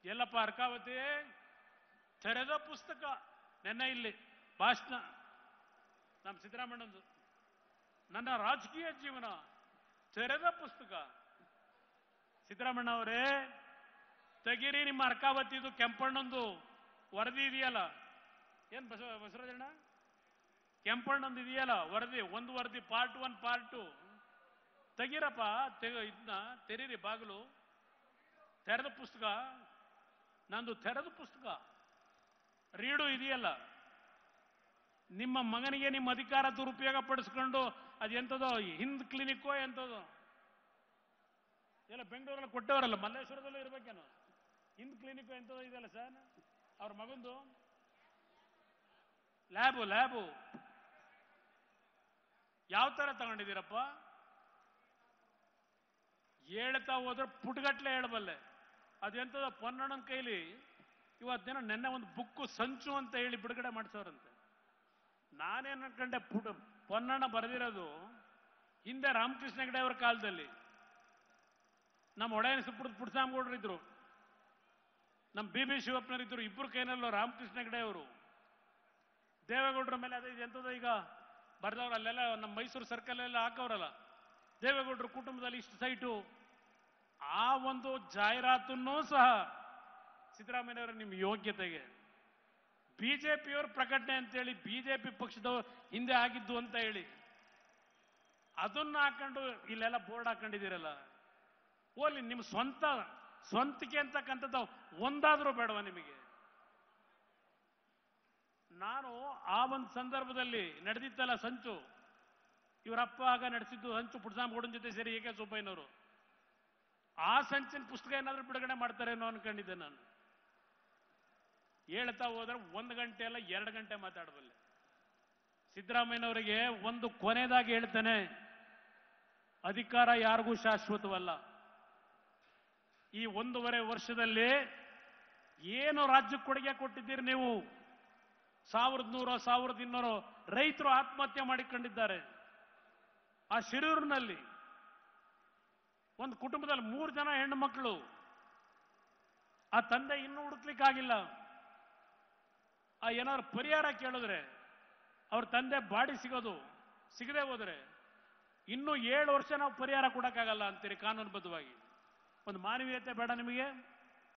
ಎಲ್ಲಪ್ಪ ಅರ್ಕಾವತಿ ತೆರೆದ ಪುಸ್ತಕ ನೆನ್ನೆ ಇಲ್ಲಿ ಭಾಷಣ ನಮ್ಮ ಸಿದ್ದರಾಮಣ್ಣಂದು ನನ್ನ ರಾಜಕೀಯ ಜೀವನ ತೆರೆದ ಪುಸ್ತಕ ಸಿದ್ದರಾಮಣ್ಣ ಅವರೇ ತೆಗೀರಿ ನಿಮ್ಮ ಅರ್ಕಾವತಿದು ಕೆಂಪಣ್ಣಂದು ವರದಿ ಇದೆಯಲ್ಲ ಏನ್ ಬಸವ ಬಸವರಾಜಣ್ಣ ಕೆಂಪಣ್ಣಂದು ಇದೆಯಲ್ಲ ವರದಿ ಒಂದು ವರದಿ ಪಾರ್ಟ್ ಒನ್ ಪಾರ್ಟ್ ಟು ತೆಗೀರಪ್ಪ ತೆಗ ಇದನ್ನ ತೆರೀರಿ ಬಾಗಿಲು ತೆರೆದ ಪುಸ್ತಕ ನಂದು ತೆರೆದ ಪುಸ್ತಕ ರೀಡು ಇದೆಯಲ್ಲ ನಿಮ್ಮ ಮಗನಿಗೆ ನಿಮ್ಮ ಅಧಿಕಾರ ದುರುಪಯೋಗ ಪಡಿಸ್ಕೊಂಡು ಅದೆಂಥದೋ ಹಿಂದ್ ಕ್ಲಿನಿಕ್ಕೋ ಎಂಥದೋ ಎಲ್ಲ ಬೆಂಗಳೂರಲ್ಲಿ ಕೊಟ್ಟವರಲ್ಲ ಮಲ್ಲೇಶ್ವರದಲ್ಲೂ ಇರ್ಬೇಕೇನೋ ಹಿಂದ್ ಕ್ಲಿನಿಕ್ ಎಂಥದೋ ಇದೆಯಲ್ಲ ಸರ್ ಅವ್ರ ಮಗಂದು ಲ್ಯಾಬು ಲ್ಯಾಬು ಯಾವ ತರ ತಗೊಂಡಿದ್ದೀರಪ್ಪ ಹೇಳ್ತಾ ಹೋದ್ರೆ ಪುಟ್ಗಟ್ಲೆ ಹೇಳಬಲ್ಲೆ ಅದೆಂಥದ ಪೊನ್ನಣ್ಣನ ಕೈಲಿ ಇವತ್ತು ದಿನ ನೆನ್ನೆ ಒಂದು ಬುಕ್ಕು ಸಂಚು ಅಂತ ಹೇಳಿ ಬಿಡುಗಡೆ ಮಾಡಿಸೋರಂತೆ ನಾನೇನ್ ಅನ್ಕೊಂಡೆ ಪುಟ್ ಪೊನ್ನಣ್ಣ ಬರೆದಿರೋದು ಹಿಂದೆ ರಾಮಕೃಷ್ಣ ಹೆಗಡೆ ಅವರ ಕಾಲದಲ್ಲಿ ನಮ್ಮ ಒಡೆಯನ ಸುಪ್ಪುರದ ಪುಟ್ಸಾಮಗೌಡರು ಇದ್ರು ನಮ್ಮ ಬಿ ಬಿ ಶಿವಪ್ಪನವರು ಇದ್ರು ಇಬ್ಬರು ಕೈನಲ್ಲೂ ರಾಮಕೃಷ್ಣ ಹೆಗಡೆ ಅವರು ದೇವೇಗೌಡರ ಮೇಲೆ ಅದೇ ಎಂಥದ್ದು ಈಗ ಬರ್ದವ್ರು ಅಲ್ಲೆಲ್ಲ ನಮ್ಮ ಮೈಸೂರು ಸರ್ಕಲ್ ಎಲ್ಲ ಹಾಕವ್ರಲ್ಲ ದೇವೇಗೌಡರ ಕುಟುಂಬದಲ್ಲಿ ಇಷ್ಟು ಸೈಟು ಆ ಒಂದು ಜಾಹೀರಾತನ್ನೂ ಸಹ ಸಿದ್ದರಾಮಯ್ಯನವರ ನಿಮ್ಮ ಯೋಗ್ಯತೆಗೆ ಬಿಜೆಪಿಯವ್ರ ಪ್ರಕಟಣೆ ಅಂತೇಳಿ ಬಿಜೆಪಿ ಪಕ್ಷದವ್ರು ಹಿಂದೆ ಆಗಿದ್ದು ಅಂತ ಹೇಳಿ ಅದನ್ನ ಹಾಕೊಂಡು ಇಲ್ಲೆಲ್ಲ ಬೋರ್ಡ್ ಹಾಕೊಂಡಿದ್ದೀರಲ್ಲ ಓಲಿ ನಿಮ್ಮ ಸ್ವಂತ ಸ್ವಂತಿಕೆ ಅಂತಕ್ಕಂಥದ್ದು ಒಂದಾದ್ರೂ ಬೇಡವಾ ನಿಮಗೆ ನಾನು ಆ ಒಂದು ಸಂದರ್ಭದಲ್ಲಿ ನಡೆದಿತ್ತಲ್ಲ ಸಂಚು ಇವರಪ್ಪ ಆಗ ನಡೆಸಿದ್ದು ಸಂಚು ಪುಟ್ಸಾಮಗೌಡನ ಜೊತೆ ಸೇರಿ ಏಕೆ ಸುಬ್ಬಯ್ಯನವರು ಆ ಸಂಚಿನ ಪುಸ್ತಕ ಏನಾದ್ರೂ ಬಿಡುಗಡೆ ಮಾಡ್ತಾರೇನೋ ಅನ್ಕೊಂಡಿದ್ದೆ ನಾನು ಹೇಳ್ತಾ ಹೋದ್ರೆ ಒಂದು ಗಂಟೆ ಅಲ್ಲ ಎರಡು ಗಂಟೆ ಮಾತಾಡಬಲ್ಲೆ ಸಿದ್ದರಾಮಯ್ಯನವರಿಗೆ ಒಂದು ಕೊನೆದಾಗಿ ಹೇಳ್ತೇನೆ ಅಧಿಕಾರ ಯಾರಿಗೂ ಶಾಶ್ವತವಲ್ಲ ಈ ಒಂದೂವರೆ ವರ್ಷದಲ್ಲಿ ಏನು ರಾಜ್ಯಕ್ಕೆ ಕೊಡುಗೆ ಕೊಟ್ಟಿದ್ದೀರಿ ನೀವು ಸಾವಿರದ ನೂರು ಸಾವಿರದ ಇನ್ನೂರು ರೈತರು ಆತ್ಮಹತ್ಯೆ ಮಾಡಿಕೊಂಡಿದ್ದಾರೆ ಆ ಶಿರೂರಿನಲ್ಲಿ ಒಂದು ಕುಟುಂಬದಲ್ಲಿ ಮೂರು ಜನ ಹೆಣ್ಣು ಮಕ್ಕಳು ಆ ತಂದೆ ಇನ್ನೂ ಹುಡುಕ್ಲಿಕ್ಕಾಗಿಲ್ಲ ಆ ಏನಾದ್ರು ಪರಿಹಾರ ಕೇಳಿದ್ರೆ ಅವ್ರ ತಂದೆ ಬಾಡಿ ಸಿಗೋದು ಸಿಗದೆ ಹೋದ್ರೆ ಇನ್ನೂ ಏಳು ವರ್ಷ ನಾವು ಪರಿಹಾರ ಕೊಡಕ್ಕಾಗಲ್ಲ ಅಂತೀರಿ ಕಾನೂನುಬದ್ಧವಾಗಿ ಒಂದು ಮಾನವೀಯತೆ ಬೇಡ ನಿಮಗೆ